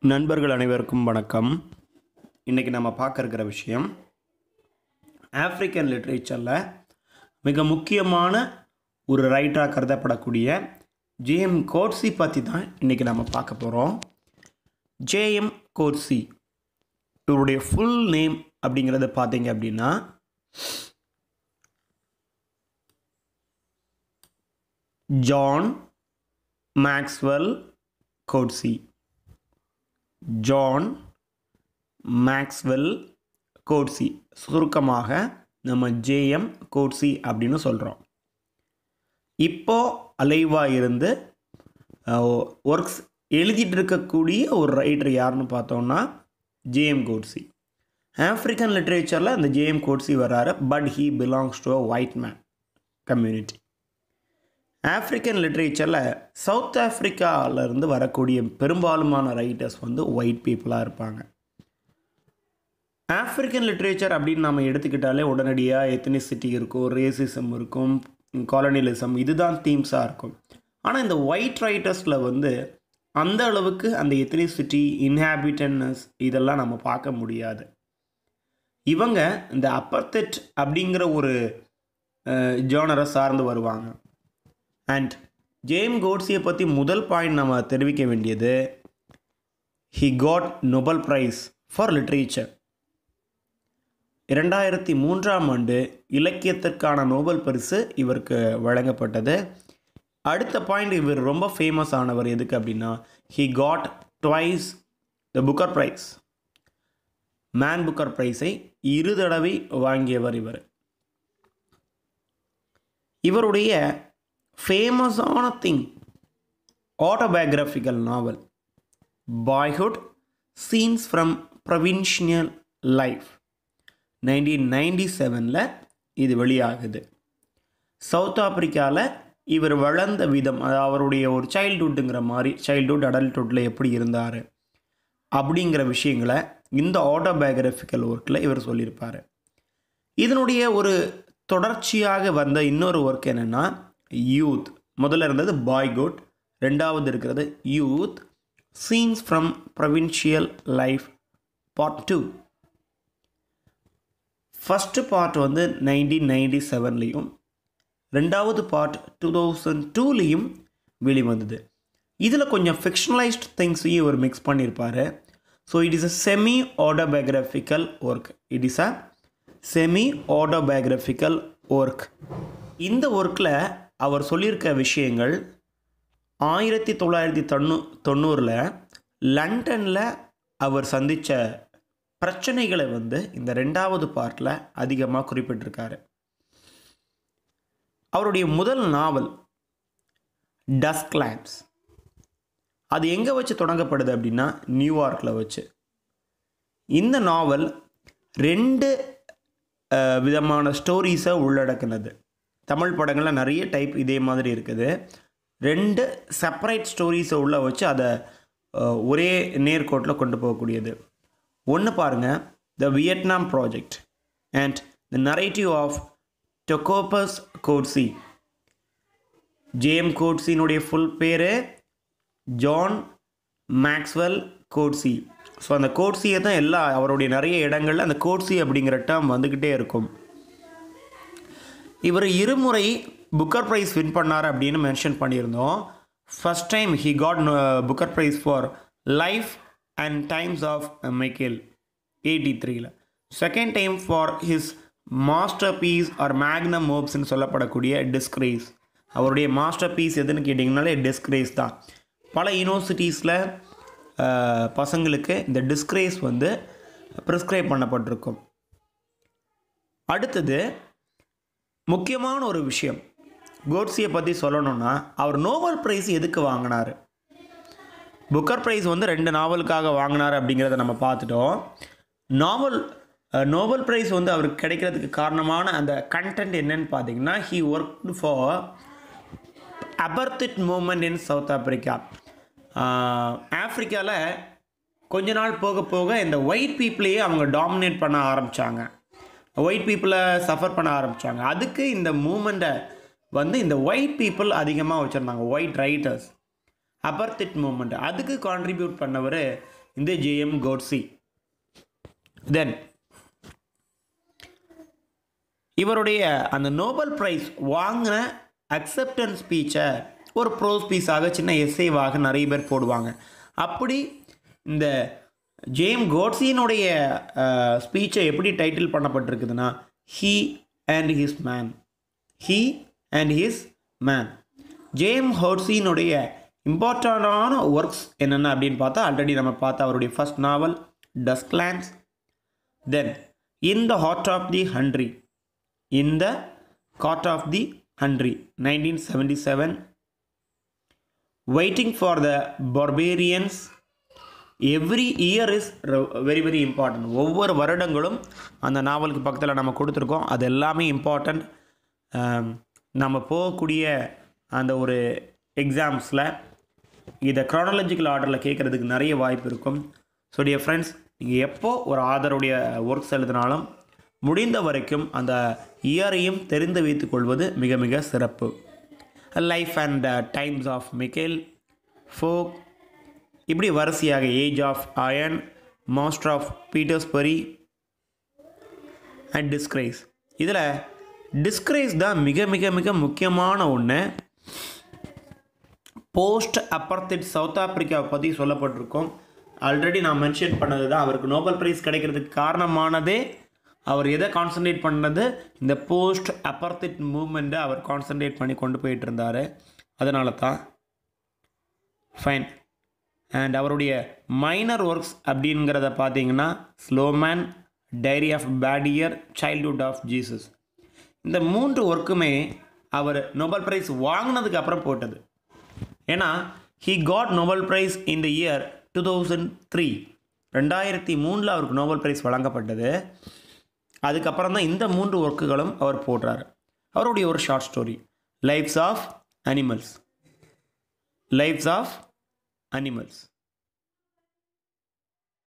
நண்பர்கள் அனைவருக்கும் வணக்கம் இன்றைக்கி நம்ம பார்க்க இருக்கிற விஷயம் ஆப்பிரிக்கன் லிட்ரேச்சரில் மிக முக்கியமான ஒரு ரைட்டராக கருதப்படக்கூடிய ஜேஎம் கோட்ஸி பற்றி தான் இன்றைக்கி நம்ம பார்க்க போகிறோம் ஜேஎம் கோட்ஸி இவருடைய ஃபுல் நேம் அப்படிங்கிறத பார்த்தீங்க அப்படின்னா John Maxwell Coetzee John Maxwell Coetzee சுருக்கமாக நம்ம ஜேஎம் கோட்ஸி அப்படின்னு சொல்கிறோம் இப்போ அலைவாக இருந்து ஒர்க்ஸ் எழுதிட்டு இருக்கக்கூடிய ஒரு ரைட்டர் யாருன்னு பார்த்தோம்னா ஜேஎம் கோட்ஸி ஆஃப்ரிக்கன் லிட்ரேச்சரில் அந்த ஜேஎம் கோட்ஸி வர்றாரு but he belongs to a white man community African லிட்ரேச்சரில் சவுத் ஆஃப்ரிக்காவிலேருந்து வரக்கூடிய பெரும்பாலுமான ரைட்டர்ஸ் வந்து ஒயிட் பீப்புளாக இருப்பாங்க ஆஃப்ரிக்கன் லிட்ரேச்சர் அப்படின்னு நம்ம எடுத்துக்கிட்டாலே உடனடியாக எத்தனிசிட்டி இருக்கும் ரேசிசம் இருக்கும் காலனிலிசம் இதுதான் தீம்ஸாக இருக்கும் ஆனால் இந்த ஒயிட் ரைட்டர்ஸில் வந்து அந்த அளவுக்கு அந்த எத்தனிசிட்டி இன்ஹாபிட்டன்ஸ் இதெல்லாம் நம்ம பார்க்க முடியாது இவங்க இந்த அப்பர்தெட் அப்படிங்கிற ஒரு ஜோனரை சார்ந்து வருவாங்க அண்ட் ஜேம் கோட்ஸியை பற்றி முதல் பாயிண்ட் நம்ம தெரிவிக்க வேண்டியது he got Nobel prize for literature இரண்டாயிரத்தி மூன்றாம் ஆண்டு இலக்கியத்திற்கான நோபல் பரிசு இவருக்கு வழங்கப்பட்டது அடுத்த பாயிண்ட் இவர் ரொம்ப ஃபேமஸ் ஆனவர் எதுக்கு அப்படின்னா he got twice the Booker prize man Booker ப்ரைஸை இரு தடவை வாங்கியவர் இவர் இவருடைய ஃபேமஸான thing autobiographical novel boyhood scenes from provincial life nineteen ninety செவனில் இது வெளியாகுது சவுத் ஆப்பிரிக்காவில் இவர் வளர்ந்த விதம் அது அவருடைய ஒரு சைல்டுஹுட்டுங்கிற மாதிரி சைல்டுஹுட் அடல்ட்ஹுட்டில் எப்படி இருந்தார் அப்படிங்கிற விஷயங்களை இந்த ஆட்டோபயோகிராஃபிக்கல் ஒர்க்கில் இவர் சொல்லியிருப்பார் இதனுடைய ஒரு தொடர்ச்சியாக வந்த இன்னொரு ஒர்க் என்னென்னா யூத் முதல்ல இருந்தது பாய்குட் ரெண்டாவது இருக்கிறது youth scenes from provincial life part two first part வந்து நைன்டீன் நைன்டி செவன்லேயும் ரெண்டாவது பார்ட் டூ தௌசண்ட் டூலேயும் வெளிவந்தது இதில் கொஞ்சம் ஃபிக்ஷனலைஸ்ட் திங்ஸையும் இவர் மிக்ஸ் பண்ணியிருப்பார் so it is a semi autobiographical work it is a semi autobiographical work இந்த ஒர்க்கில் அவர் சொல்லியிருக்க விஷயங்கள் ஆயிரத்தி தொள்ளாயிரத்தி தொண்ணூ தொண்ணூறில் லண்டனில் அவர் சந்தித்த பிரச்சனைகளை வந்து இந்த ரெண்டாவது பார்ட்டில் அதிகமாக குறிப்பிட்டிருக்காரு அவருடைய முதல் நாவல் டஸ்க்லாண்ட்ஸ் அது எங்கே வச்சு தொடங்கப்படுது அப்படின்னா நியூயார்க்கில் வச்சு இந்த நாவல் ரெண்டு விதமான ஸ்டோரிஸை உள்ளடக்குனது தமிழ் படங்களில் நிறைய டைப் இதே மாதிரி இருக்குது ரெண்டு செப்பரேட் ஸ்டோரிஸை உள்ள வச்சு அதை ஒரே நேர்கோட்டில் கொண்டு போகக்கூடியது ஒன்று பாருங்கள் the Vietnam project and the narrative of Jacobus Coetzee JM கோட்ஸினுடைய ஃபுல் பேர் ஜான் மேக்ஸ்வெல் கோட்ஸி ஸோ அந்த கோட்ஸியை தான் எல்லா அவருடைய நிறைய இடங்களில் அந்த கோட்ஸி அப்படிங்கிற டேர்ம் வந்துக்கிட்டே இருக்கும் இவர் இருமுறை புக்கர் ப்ரைஸ் வின் பண்ணார் அப்படின்னு மென்ஷன் பண்ணியிருந்தோம் first time he got Booker prize for life and times of Michael eighty த்ரீல second time for his masterpiece or magnum மோப்ஸ்ன்னு சொல்லப்படக்கூடிய டிஸ்கிரேஸ் அவருடைய மாஸ்டர் பீஸ் எதுன்னு கேட்டிங்கனாலே டிஸ்கிரேஸ் தான் பல யூனிவர்சிட்டிஸில் பசங்களுக்கு இந்த டிஸ்கிரேஸ் வந்து ப்ரிஸ்கிரைப் பண்ணப்பட்டிருக்கும் அடுத்தது முக்கியமான ஒரு விஷயம் கோட்ஸியை பற்றி சொல்லணும்னா அவர் நோபல் ப்ரைஸ் எதுக்கு வாங்கினார் புக்கர் ப்ரைஸ் வந்து ரெண்டு நாவலுக்காக வாங்கினார் அப்படிங்கிறத நம்ம பார்த்துட்டோம் நாவல் நோபல் ப்ரைஸ் வந்து அவருக்கு கிடைக்கிறதுக்கு காரணமான அந்த கண்டென்ட் என்னன்னு பார்த்தீங்கன்னா he work for apartheid movement in south Africa ஆப்ரிக்காவில் கொஞ்ச நாள் போக போக இந்த ஒயிட் பீப்புளையே அவங்க டாமினேட் பண்ண ஆரம்பித்தாங்க ஒயிட் பீப்புளை சஃபர் பண்ண ஆரம்பித்தாங்க அதுக்கு இந்த மூமெண்ட்டை வந்து இந்த ஒயிட் பீப்புள் அதிகமாக வச்சுருந்தாங்க ஒயிட் ரைட்டர்ஸ் அபர்திட் மூமெண்ட் அதுக்கு கான்ட்ரிபியூட் பண்ணவர் இந்த ஜேஎம் கோட்ஸி தென் இவருடைய அந்த நோபல் பிரைஸ் வாங்கின அக்செப்டன்ஸ் ஸ்பீச்சை ஒரு ப்ரோஸ் பீஸாக சின்ன எஸ்ஏவாக நிறைய பேர் போடுவாங்க அப்படி இந்த ஜேம் கோட்ஸினுடைய ஸ்பீச்சை எப்படி டைட்டில் பண்ணப்பட்டிருக்குதுன்னா he and his man he and his man JM ஹோட்ஸினுடைய இம்பார்ட்டண்டான ஒர்க்ஸ் என்னென்ன அப்படின்னு பார்த்தா ஆல்ரெடி நம்ம பார்த்தா அவருடைய first novel Dusklands then in the heart of the country in the court of the country 1977 waiting for the barbarians every year is very very important ஒவ்வொரு வருடங்களும் அந்த நாவலுக்கு பக்கத்தில் நம்ம கொடுத்துருக்கோம் அது எல்லாமே இம்பார்ட்டண்ட் நம்ம போகக்கூடிய அந்த ஒரு எக்ஸாம்ஸில் இதை க்ரானலாஜிக்கல் ஆர்டரில் கேட்குறதுக்கு நிறைய வாய்ப்பு இருக்கும் ஸோ டியர் ஃப்ரெண்ட்ஸ் நீங்கள் எப்போ ஒரு ஆதருடைய ஒர்க்ஸ் எழுதினாலும் முடிந்த வரைக்கும் அந்த இயரையும் தெரிந்து வைத்துக் கொள்வது மிக மிக சிறப்பு life and times of Michael Foe இப்படி வரிசையாக age of iron master of Petersburg and disgrace இதில் டிஸ்கிரைஸ் தான் மிக மிக மிக முக்கியமான ஒன்று போஸ்ட் அப்பர்த்திட் சவுத் ஆப்பிரிக்காவை பற்றி சொல்லப்பட்டிருக்கோம் ஆல்ரெடி நான் மென்ஷன் பண்ணது தான் அவருக்கு நோபல் பிரைஸ் கிடைக்கிறதுக்கு காரணமானதே அவர் எதை கான்சன்ட்ரேட் பண்ணது இந்த போஸ்ட் அப்பர்த்திட் மூமெண்ட்டை அவர் கான்சன்ட்ரேட் பண்ணி கொண்டு போயிட்டு இருந்தார் அதனால தான் ஃபைன் அண்ட் அவருடைய மைனர் ஒர்க்ஸ் அப்படிங்கிறத பார்த்தீங்கன்னா slow man diary of bad year childhood of Jesus இந்த மூன்று ஒர்க்குமே அவர் நோபல் பிரைஸ் வாங்கினதுக்கு அப்புறம் போட்டது ஏன்னா he got Nobel prize in the year two thousand three ரெண்டாயிரத்தி மூணில் அவருக்கு நோபல் பிரைஸ் வழங்கப்பட்டது அதுக்கப்புறம் தான் இந்த மூன்று ஒர்க்குகளும் அவர் போடுறாரு அவருடைய ஒரு short story lives of animals lives of animals